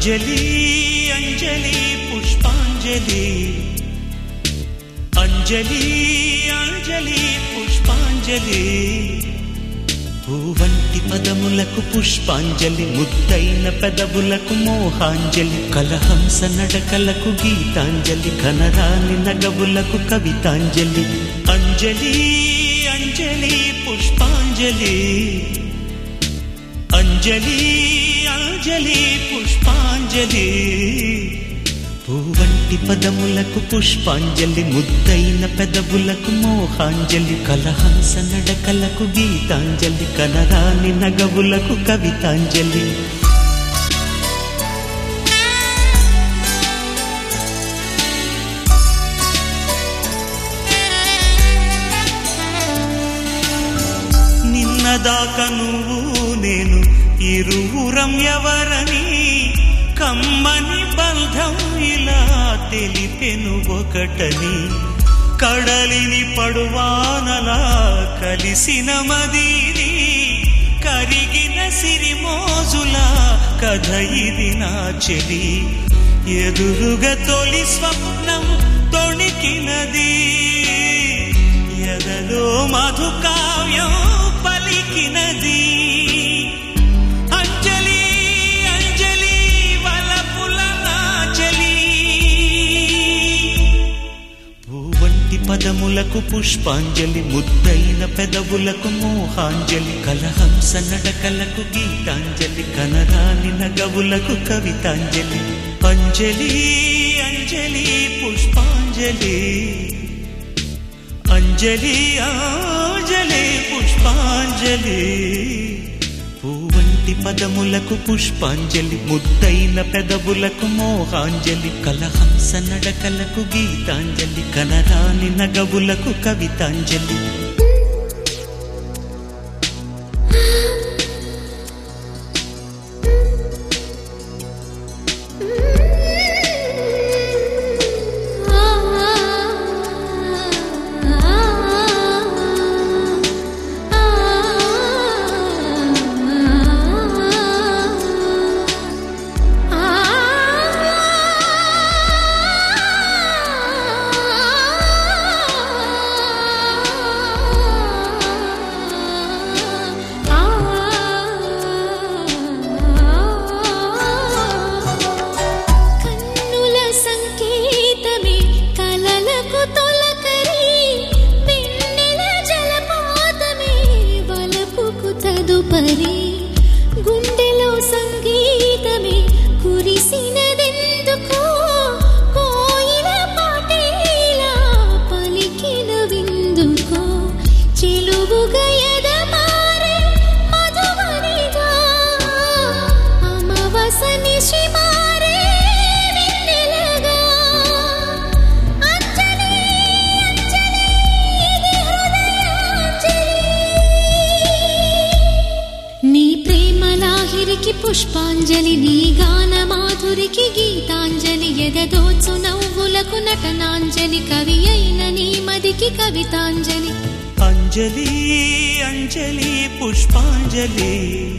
అంజలి అంజలి పుష్పాంజలి అంజలి అంజలి పుష్పాంజలి పూవంటి పదములకు పుష్పాంజలి ముద్దైన పెదవులకు మోహాంజలి కలహంస నడకలకు గీతాంజలి కనరాని నగవులకు కవితాంజలి అంజలి అంజలి పుష్పాంజలి అంజలి అంజలి పుష్పాంజలి పూవంటి పదములకు పుష్పాంజలి ముద్దైన పెదవులకు మోహాంజలి కలహంస నడకలకు గీతాంజలి కనరాని నగవులకు కవితాంజలి నిన్నదాకా నువ్వు నేను ఇరువురం ఎవరని కమ్మని బంధం ఇలా తెలిపెను ఒకటని కడలిని పడువానలా కలిసిన మదీని కరిగిన సిరిమోజుల కథ ఇది నా చెలి ఎదురుగా తొలి స్వప్నం తొణికినది ఎదలో మధుకావ్యం పలికినది అంజలి అంజలి వలపుల నాచలి పూవంటి పదములకు పుష్పాంజలి ముద్దైన పెదవులకు మోహాంజలి కలహంస నడకలకు గీతాంజలి కనరాని నగవులకు కవితాంజలి అంజలి అంజలి పుష్పాంజలి అంజలి అంజలి పుష్పాంజలి పూవంటి పదములకు పుష్పాంజలి ముద్దైన పెదవులకు మోహాంజలి కలహంస నడకలకు గీతాంజలి కనరాని నగవులకు కవితాంజలి కన్నుల సంకేతమే కలలకు తొలకరి వెన్నెల జలపాతమే వలపుకు తదుపరి గుండెలో సంగీతమే కురిసినదెందుకో కోయిల పాటేలా పలికిన విందుకో చెలువుగా ఎదమారే మధువనిగా అమవస నిశిమారే వెన్నెలగా అంజలి అంజలి ఇది హృదయాంజలి నీ ప్రేమ లాహిరికి పుష్పాంజలి నీ గాన మాధురికి గీతాంజలి ఎదదోచు నవ్వులకు నటనాంజలి కవి అయిన నీ మదికి కవితాంజలి అంజలి అంజలి పుష్పాంజలి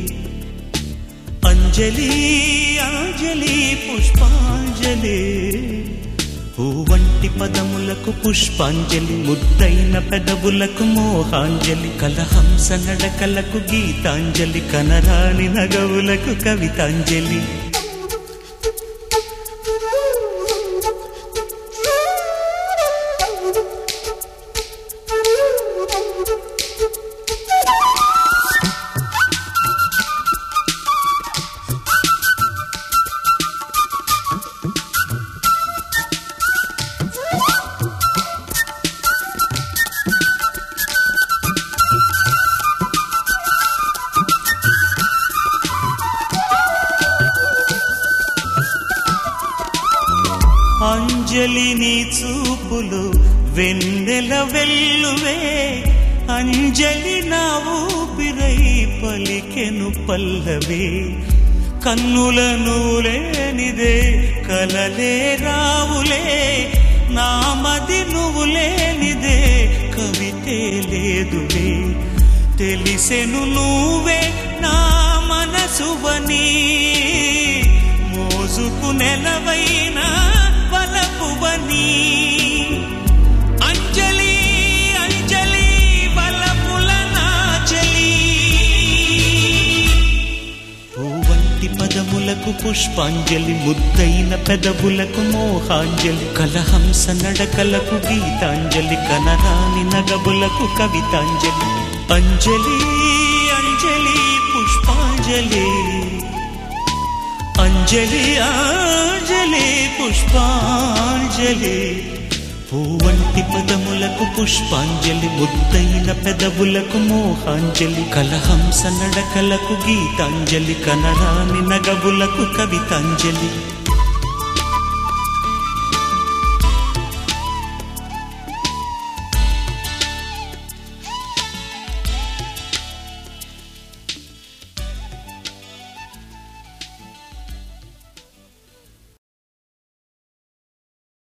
అంజలి అంజలి పుష్పాంజలి పూవంటి పదములకు పుష్పాంజలి ముద్దైన పెదవులకు మోహాంజలి కలహంస నడకలకు గీతాంజలి కనరాని నగవులకు కవితాంజలి అంజలి నీ చూపులు వెన్నెల వెల్లువే అంజలి నా ఊపిరై పలికెను పల్లవే కన్నుల నూలేనిదే కలలే రావులే నామది నువ్వు లేనిదే కవితే లేదులే తెలిసెను నువ్వే నా మనసువని మోజు వెన్నెలవైన వలపువని అంజలి అంజలి వలపుల నాచలి పూవంటి పదములకు పుష్పాంజలి ముద్దైన పెదవులకు మోహాంజలి కలహంస నడకలకు గీతాంజలి కనరాని నగబులకు కవితాంజలి అంజలి అంజలి పుష్పాంజలి అంజలి అంజలి పుష్పాంజలి పూవంటి పదములకు పుష్పాంజలి ముద్దైన పెదవులకు మోహాంజలి కలహంస నడకలకు గీతాంజలి కనరాని నగబులకు కవితాంజలి